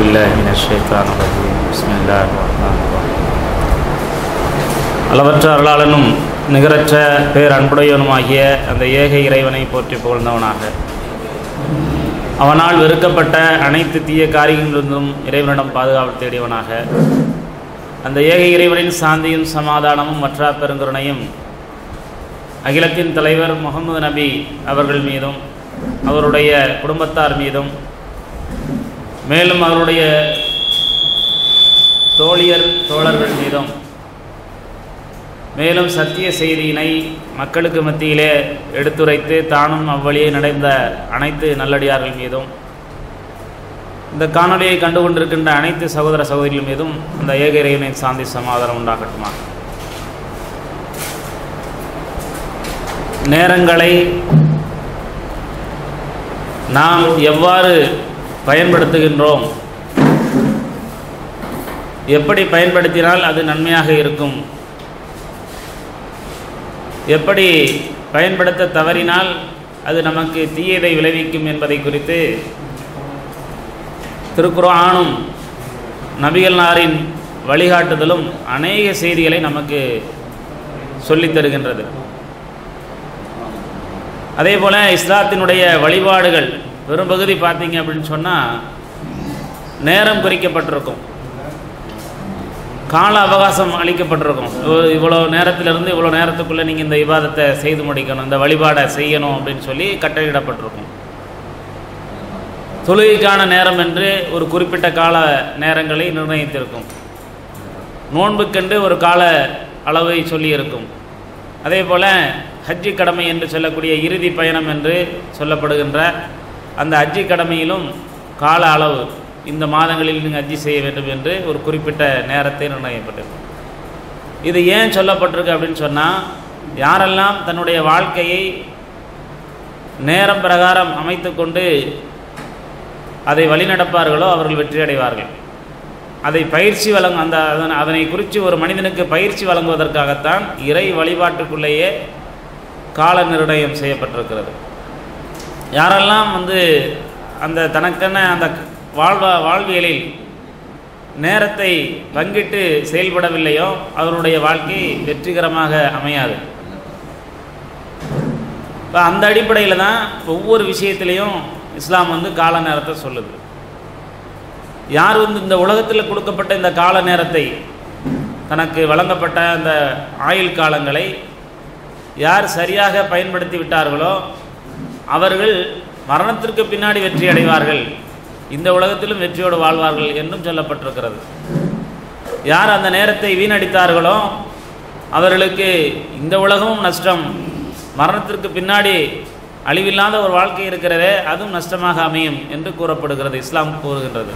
بالله من الشيطان الرجيم بسم الله الرحمن الرحيم அளவற்ற அருளாளனும் நிகரற்ற பேர் அன்புடையவனுமாகிய அந்த ஏக இறைவனை போற்றி புகழ்ந்தவனாக அவனால் வெறுக்கப்பட்ட அனைத்து தீய காரியங்களிலிருந்தும் இறைவனிடம் பாதுகாப்பு தேடியவனாக அந்த ஏக இறைவனின் சாந்தியும் சமாதானமும் மற்ற பெருங்கருணையும் அகிலத்தின் தலைவர் முகமது நபி அவர்கள் மீதும் அவருடைய குடும்பத்தார் மீதும் மேலும் அவருடைய தோழியர் தோழர்கள் மீதும் மேலும் சத்திய செய்தியினை மக்களுக்கு மத்தியிலே எடுத்துரைத்து தானும் அவ்வழியே நடந்த அனைத்து நல்லடியார்கள் மீதும் இந்த காணொலியை கண்டு கொண்டிருக்கின்ற அனைத்து சகோதர சகோதரிகள் மீதும் இந்த ஏக இறைவனின் சாந்தி சமாதானம் உண்டாகட்டுமா நேரங்களை நாம் எவ்வாறு பயன்படுத்துகின்றோம் எப்படி பயன்படுத்தினால் அது நன்மையாக இருக்கும் எப்படி பயன்படுத்த தவறினால் அது நமக்கு தீயதை விளைவிக்கும் என்பதை குறித்து திருக்குர்ஆனும் நபிகள்னாரின் வழிகாட்டுதலும் அநேக செய்திகளை நமக்கு சொல்லித் தருகின்றது அதே போல் இஸ்லாத்தினுடைய வழிபாடுகள் பெரும்பகுதி பார்த்தீங்க அப்படின்னு சொன்னால் நேரம் குறிக்கப்பட்டிருக்கும் கால அவகாசம் அளிக்கப்பட்டிருக்கும் இவ்வ- இவ்வளோ நேரத்திலிருந்து இவ்வளோ நேரத்துக்குள்ளே நீங்கள் இந்த விவாதத்தை செய்து முடிக்கணும் இந்த வழிபாடை செய்யணும் அப்படின்னு சொல்லி கட்டளையிடப்பட்டிருக்கும் தொழுகைக்கான நேரம் என்று ஒரு குறிப்பிட்ட கால நேரங்களை நிர்ணயித்திருக்கும் நோன்புக்கென்று ஒரு கால அளவை சொல்லியிருக்கும் அதே போல் ஹஜ்ஜி கடமை என்று சொல்லக்கூடிய இறுதி பயணம் என்று சொல்லப்படுகின்ற அந்த ஹஜ்ஜி கடமையிலும் கால அளவு இந்த மாதங்களில் நீங்கள் ஹஜ்ஜி செய்ய வேண்டும் என்று ஒரு குறிப்பிட்ட நேரத்தை நிர்ணயிக்கப்பட்டிருக்கும் இது ஏன் சொல்லப்பட்டிருக்கு அப்படின்னு சொன்னால் யாரெல்லாம் தன்னுடைய வாழ்க்கையை நேரம் பிரகாரம் அமைத்துக்கொண்டு அதை வழிநடப்பார்களோ அவர்கள் வெற்றி அடைவார்கள் அதை பயிற்சி வழங்க அந்த அதன் அதனை குறித்து ஒரு மனிதனுக்கு பயிற்சி வழங்குவதற்காகத்தான் இறை வழிபாட்டுக்குள்ளேயே கால நிர்ணயம் செய்யப்பட்டிருக்கிறது யாரெல்லாம் வந்து அந்த தனக்கென அந்த வாழ்வா வாழ்வியலில் நேரத்தை பங்கிட்டு செயல்படவில்லையோ அவருடைய வாழ்க்கை வெற்றிகரமாக அமையாது இப்போ அந்த அடிப்படையில் தான் ஒவ்வொரு விஷயத்திலையும் இஸ்லாம் வந்து கால நேரத்தை சொல்லுது யார் வந்து இந்த உலகத்தில் கொடுக்கப்பட்ட இந்த கால நேரத்தை தனக்கு வழங்கப்பட்ட அந்த ஆயுள் காலங்களை யார் சரியாக பயன்படுத்தி விட்டார்களோ அவர்கள் மரணத்திற்கு பின்னாடி வெற்றி அடைவார்கள் இந்த உலகத்திலும் வெற்றியோடு வாழ்வார்கள் என்றும் சொல்லப்பட்டிருக்கிறது யார் அந்த நேரத்தை வீணடித்தார்களோ அவர்களுக்கு இந்த உலகமும் நஷ்டம் மரணத்திற்கு பின்னாடி அழிவில்லாத ஒரு வாழ்க்கை இருக்கிறதே அதுவும் நஷ்டமாக அமையும் என்று கூறப்படுகிறது இஸ்லாம் கூறுகின்றது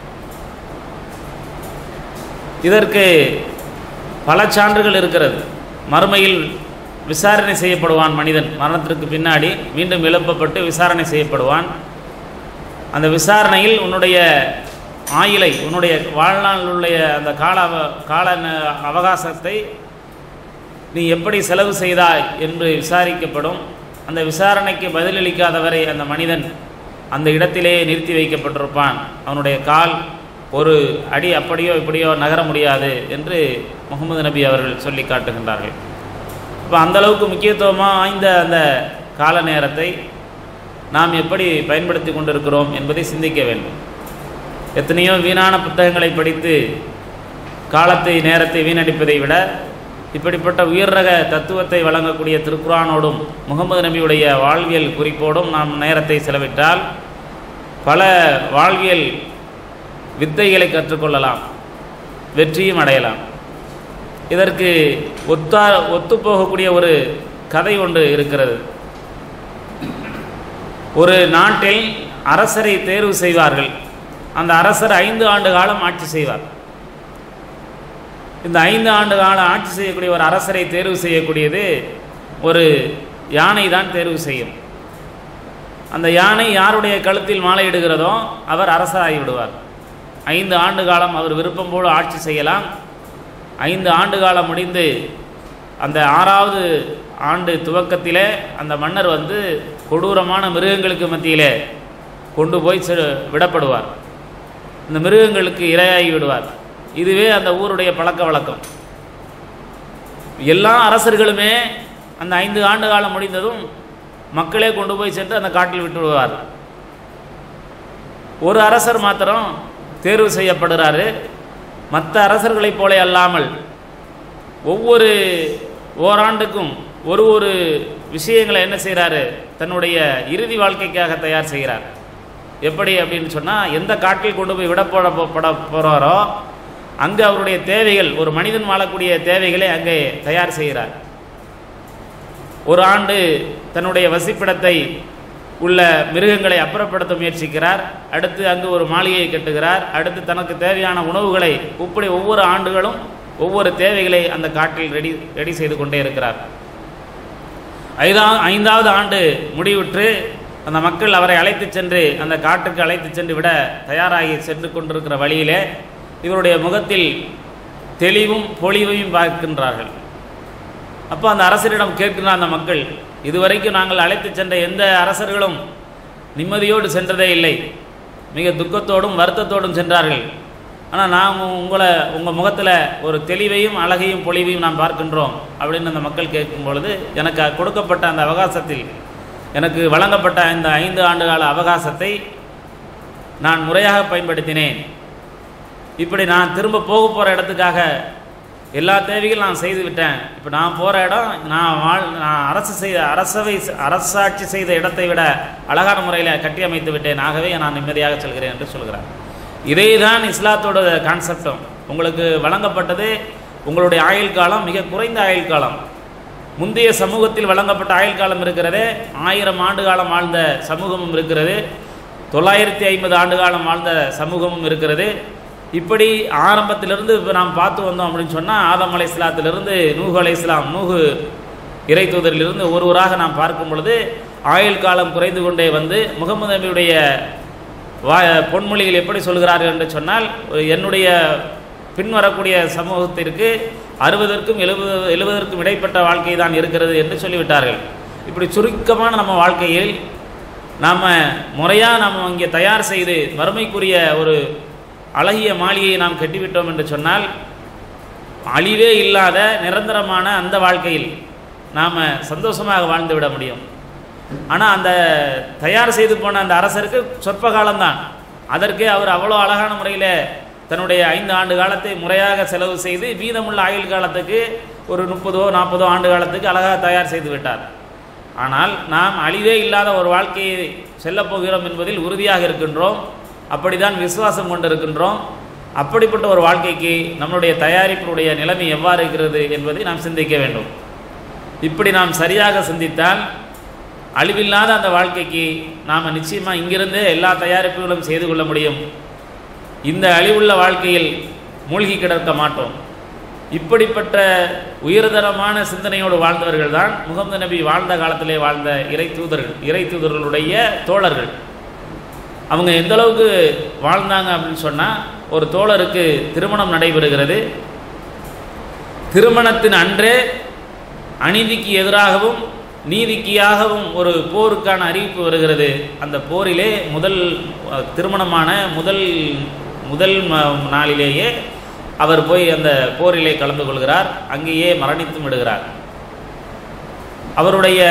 இதற்கு பல சான்றுகள் இருக்கிறது மறுமையில் விசாரணை செய்யப்படுவான் மனிதன் மரணத்திற்கு பின்னாடி மீண்டும் எழுப்பப்பட்டு விசாரணை செய்யப்படுவான் அந்த விசாரணையில் உன்னுடைய ஆயுளை உன்னுடைய வாழ்நாளுடைய அந்த கால அவ- கால ந- அவகாசத்தை நீ எப்படி செலவு செய்தாய் என்று விசாரிக்கப்படும் அந்த விசாரணைக்கு பதிலளிக்காதவரை அந்த மனிதன் அந்த இடத்திலேயே நிறுத்தி வைக்கப்பட்டிருப்பான் அவனுடைய கால் ஒரு அடி அப்படியோ இப்படியோ நகர முடியாது என்று முகமது நபி அவர்கள் சொல்லி காட்டுகின்றார்கள் இப்போ அந்த அளவுக்கு முக்கியத்துவமாக வாய்ந்த அந்த கால நேரத்தை நாம் எப்படி பயன்படுத்தி கொண்டிருக்கிறோம் என்பதை சிந்திக்க வேண்டும் எத்தனையோ வீணான புத்தகங்களை படித்து காலத்தை நேரத்தை வீணடிப்பதை விட இப்படிப்பட்ட உயர் ரக தத்துவத்தை வழங்கக்கூடிய திருக்குரானோடும் முகமது நபியுடைய வாழ்வியல் குறிப்போடும் நாம் நேரத்தை செலவிட்டால் பல வாழ்வியல் வித்தைகளை கற்றுக்கொள்ளலாம் வெற்றியும் அடையலாம் இதற்கு ஒத்தா ஒத்துப்போகக்கூடிய ஒரு கதை ஒன்று இருக்கிறது ஒரு நாட்டில் அரசரை தேர்வு செய்வார்கள் அந்த அரசர் ஐந்து ஆண்டு காலம் ஆட்சி செய்வார் இந்த ஐந்து ஆண்டு காலம் ஆட்சி செய்யக்கூடிய ஒரு அரசரை தேர்வு செய்யக்கூடியது ஒரு யானை தான் தேர்வு செய்யும் அந்த யானை யாருடைய கழுத்தில் மாலையிடுகிறதோ அவர் அரசராகி விடுவார் ஐந்து ஆண்டு காலம் அவர் விருப்பம் போல ஆட்சி செய்யலாம் ஐந்து ஆண்டு காலம் முடிந்து அந்த ஆறாவது ஆண்டு துவக்கத்திலே அந்த மன்னர் வந்து கொடூரமான மிருகங்களுக்கு மத்தியிலே கொண்டு போய் செ- விடப்படுவார் இந்த மிருகங்களுக்கு இரையாகி விடுவார் இதுவே அந்த ஊருடைய பழக்க வழக்கம் எல்லா அரசர்களுமே அந்த ஐந்து ஆண்டு காலம் முடிந்ததும் மக்களே கொண்டு போய் சென்று அந்த காட்டில் விட்டு விடுவார் ஒரு அரசர் மாத்திரம் தேர்வு செய்யப்படுறாரு மற்ற அரசர்களைப் போல அல்லாமல் ஒவ்வொரு ஓராண்டுக்கும் ஒரு ஒரு விஷயங்களை என்ன செய்கிறாரு தன்னுடைய இறுதி வாழ்க்கைக்காக தயார் செய்கிறார் எப்படி அப்படின்னு சொன்னால் எந்த காட்டில் கொண்டு போய் விட போட பட போகிறாரோ அங்கே அவருடைய தேவைகள் ஒரு மனிதன் வாழக்கூடிய தேவைகளை அங்கே தயார் செய்கிறார் ஒரு ஆண்டு தன்னுடைய வசிப்பிடத்தை உள்ள மிருகங்களை அப்புறப்படுத்த முயற்சிக்கிறார் அடுத்து அங்கு ஒரு மாளிகையை கட்டுகிறார் அடுத்து தனக்கு தேவையான உணவுகளை இப்படி ஒவ்வொரு ஆண்டுகளும் ஒவ்வொரு தேவைகளை அந்த காட்டில் ரெடி ரெடி செய்து கொண்டே இருக்கிறார் ஐதா ஐந்தாவது ஆண்டு முடிவுற்று அந்த மக்கள் அவரை அழைத்து சென்று அந்த காட்டுக்கு அழைத்து சென்று விட தயாராகி சென்று கொண்டிருக்கிற வழியிலே இவருடைய முகத்தில் தெளிவும் பொலிவையும் பார்க்கின்றார்கள் அப்போ அந்த அரசரிடம் கேட்கின்ற அந்த மக்கள் இதுவரைக்கும் நாங்கள் அழைத்து சென்ற எந்த அரசர்களும் நிம்மதியோடு சென்றதே இல்லை மிக துக்கத்தோடும் வருத்தத்தோடும் சென்றார்கள் ஆனால் நாம் உங்களை உங்கள் முகத்தில் ஒரு தெளிவையும் அழகையும் பொலிவையும் நாம் பார்க்கின்றோம் அப்படின்னு அந்த மக்கள் கேட்கும் பொழுது எனக்கு கொடுக்கப்பட்ட அந்த அவகாசத்தில் எனக்கு வழங்கப்பட்ட இந்த ஐந்து ஆண்டு கால அவகாசத்தை நான் முறையாக பயன்படுத்தினேன் இப்படி நான் திரும்ப போக போகிற இடத்துக்காக எல்லா தேவைகளும் நான் செய்து விட்டேன் இப்போ நான் போகிற இடம் நான் வாழ் நான் அரசு செய்த அரசவை அரசாட்சி செய்த இடத்தை விட அழகான முறையில் கட்டி அமைத்து விட்டேன் ஆகவே நான் நிம்மதியாக செல்கிறேன் என்று சொல்கிறார் இதே தான் இஸ்லாத்தோட கான்செப்டும் உங்களுக்கு வழங்கப்பட்டது உங்களுடைய ஆயுள் காலம் மிக குறைந்த ஆயுள் காலம் முந்தைய சமூகத்தில் வழங்கப்பட்ட ஆயுள் காலம் இருக்கிறதே ஆயிரம் ஆண்டு காலம் வாழ்ந்த சமூகமும் இருக்கிறது தொள்ளாயிரத்தி ஐம்பது ஆண்டு காலம் வாழ்ந்த சமூகமும் இருக்கிறது இப்படி ஆரம்பத்திலிருந்து இப்போ நாம் பார்த்து வந்தோம் அப்படின்னு சொன்னால் ஆதம் அலை இஸ்லாத்திலிருந்து நூஹு அலை இஸ்லாம் நூஹு இறை தூதரிலிருந்து ஒருவராக நாம் பார்க்கும் பொழுது ஆயுள் காலம் குறைந்து கொண்டே வந்து முகமது நபியுடைய வா பொன்மொழிகள் எப்படி சொல்கிறார்கள் என்று சொன்னால் என்னுடைய பின்வரக்கூடிய சமூகத்திற்கு அறுபதற்கும் எழுபது எழுபதற்கும் இடைப்பட்ட வாழ்க்கை தான் இருக்கிறது என்று சொல்லிவிட்டார்கள் இப்படி சுருக்கமான நம்ம வாழ்க்கையில் நாம் முறையாக நாம் இங்கே தயார் செய்து வறுமைக்குரிய ஒரு அழகிய மாளிகையை நாம் கட்டிவிட்டோம் என்று சொன்னால் அழிவே இல்லாத நிரந்தரமான அந்த வாழ்க்கையில் நாம் சந்தோஷமாக வாழ்ந்து விட முடியும் ஆனால் அந்த தயார் செய்து போன அந்த அரசருக்கு சொற்ப காலம்தான் அதற்கே அவர் அவ்வளோ அழகான முறையில் தன்னுடைய ஐந்து ஆண்டு காலத்தை முறையாக செலவு செய்து மீதமுள்ள ஆயுள் காலத்துக்கு ஒரு முப்பதோ நாற்பதோ ஆண்டு காலத்துக்கு அழகாக தயார் செய்து விட்டார் ஆனால் நாம் அழிவே இல்லாத ஒரு வாழ்க்கையை செல்லப் போகிறோம் என்பதில் உறுதியாக இருக்கின்றோம் அப்படிதான் விசுவாசம் கொண்டிருக்கின்றோம் அப்படிப்பட்ட ஒரு வாழ்க்கைக்கு நம்மளுடைய தயாரிப்பினுடைய நிலைமை எவ்வாறு இருக்கிறது என்பதை நாம் சிந்திக்க வேண்டும் இப்படி நாம் சரியாக சிந்தித்தால் அழிவில்லாத அந்த வாழ்க்கைக்கு நாம் நிச்சயமாக இங்கிருந்தே எல்லா தயாரிப்புகளும் செய்து கொள்ள முடியும் இந்த அழிவுள்ள வாழ்க்கையில் மூழ்கி கிடக்க மாட்டோம் இப்படிப்பட்ட உயர்தரமான சிந்தனையோடு வாழ்ந்தவர்கள் தான் முகமது நபி வாழ்ந்த காலத்திலே வாழ்ந்த இறை தூதர்கள் இறை தூதர்களுடைய தோழர்கள் அவங்க எந்த அளவுக்கு வாழ்ந்தாங்க அப்படின்னு சொன்னால் ஒரு தோழருக்கு திருமணம் நடைபெறுகிறது திருமணத்தின் அன்றே அநீதிக்கு எதிராகவும் நீதிக்கியாகவும் ஒரு போருக்கான அறிவிப்பு வருகிறது அந்த போரிலே முதல் திருமணமான முதல் முதல் நாளிலேயே அவர் போய் அந்த போரிலே கலந்து கொள்கிறார் அங்கேயே மரணித்தும் விடுகிறார் அவருடைய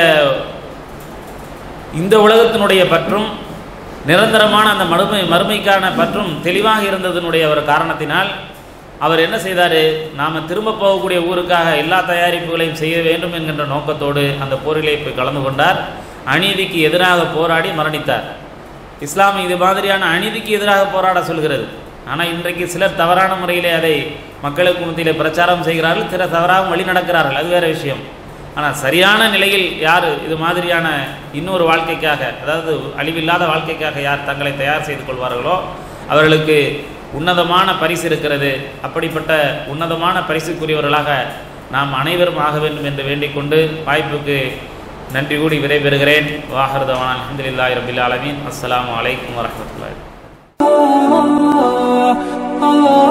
இந்த உலகத்தினுடைய பற்றும் நிரந்தரமான அந்த மறுமை மறுமைக்கான பற்றும் தெளிவாக இருந்ததனுடைய ஒரு காரணத்தினால் அவர் என்ன செய்தார் நாம் திரும்ப போகக்கூடிய ஊருக்காக எல்லா தயாரிப்புகளையும் செய்ய வேண்டும் என்கின்ற நோக்கத்தோடு அந்த போரிலே போய் கலந்து கொண்டார் அநீதிக்கு எதிராக போராடி மரணித்தார் இஸ்லாம் இது மாதிரியான அநீதிக்கு எதிராக போராட சொல்கிறது ஆனால் இன்றைக்கு சிலர் தவறான முறையிலே அதை மக்களுக்கு மத்தியிலே பிரச்சாரம் செய்கிறார்கள் சில தவறாகவும் வழி நடக்கிறார்கள் அது வேறு விஷயம் ஆனால் சரியான நிலையில் யார் இது மாதிரியான இன்னொரு வாழ்க்கைக்காக அதாவது அழிவில்லாத வாழ்க்கைக்காக யார் தங்களை தயார் செய்து கொள்வார்களோ அவர்களுக்கு உன்னதமான பரிசு இருக்கிறது அப்படிப்பட்ட உன்னதமான பரிசுக்குரியவர்களாக நாம் அனைவரும் ஆக வேண்டும் என்று வேண்டிக் கொண்டு வாய்ப்புக்கு நன்றி கூடி விடைபெறுகிறேன் வாஹர்தவான் அலமதுல்லாஹி ரபில் ஆலமீன் அஸ்ஸலாமு அலைக்கும் வரமத்துல்லாஹி oh